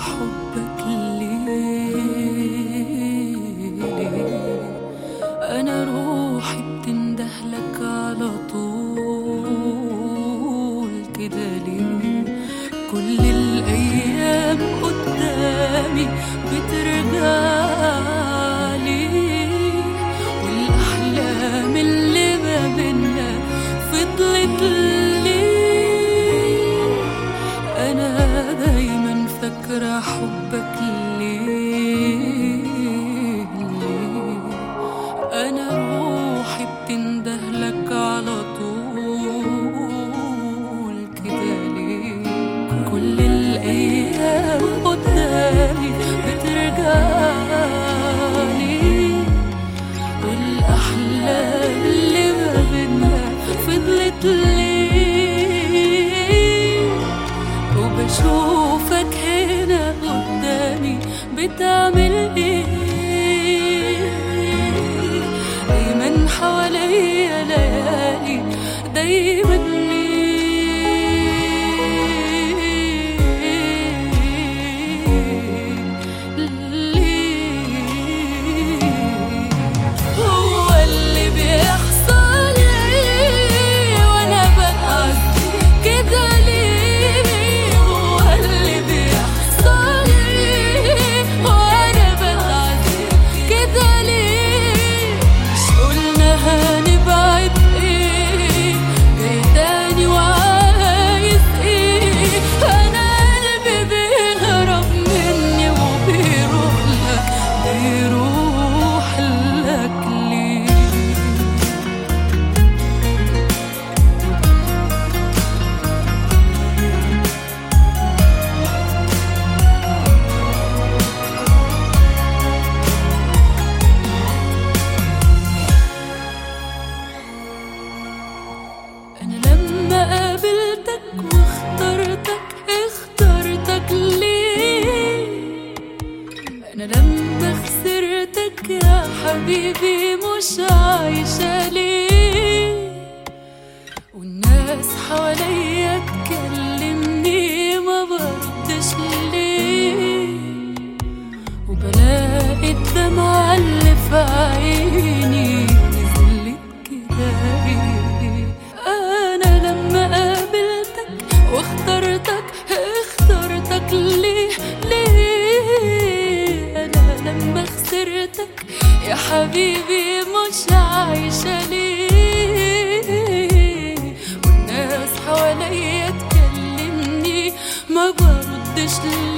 حبك ليه أنا روحي بتندهلك على طول كده ليه كل الأيام قدامي بترجعلي والأحلام اللي ما بينا فضلت ليه أنا دايما فاكرة حبك ليه ليه أنا روحي بتندهلك على طول كده ليه كل الأيام قدامي بترجعلي والأحلام اللي ما بينا فضلت ليه وبشوفك هنا قدامي بتعمل ايه دايما حواليا ليالي دايما ليه ليه هو اللي بيحصل ليه وانا بتعب كده ليه هو اللي بيحصل ليه وانا بتعب كده ليه مش قلنا هنبعد ايه جاي تاني وعايز ايه انا قلبي بيهرب مني وبيروح لك بيروح لك ليه أنا لما قابلتك واخترتك اخترتك ليه أنا لما خسرتك يا حبيبي مش عايشة ليه والناس حواليا تكلمني ما بردش ليه وبلاقي الدمعة اللي في عيني نزلت كده ليه أنا لما قابلتك واخترتك اخترتك ليه ليه أنا لما خسرتك يا حبيبي مش عايشة ليه والناس حواليا تكلمني ما بردش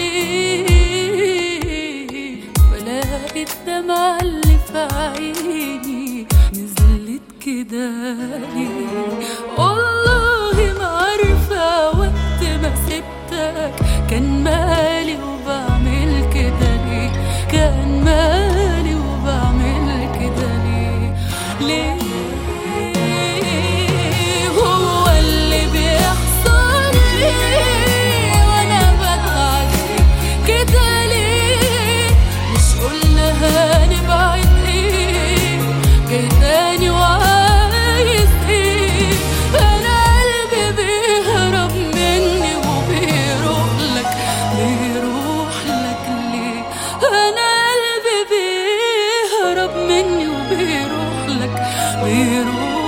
ليه بلاقي الدمعة اللي في عيني نزلت كده ليه والله ما عارفة وقت ما سبتك كان مالي وبعمل كده ليه كان مالي وبعمل كده ليه ليه هو اللي بيحصل ليه وانا بتعدي كده ليه مش قلنا هنبعد ايه جاي تاني وعايز ايه انا قلبي بيهرب مني وبيروح لك بيروح لك ليه انا قلبي بيهرب مني وبيروح لك بيروح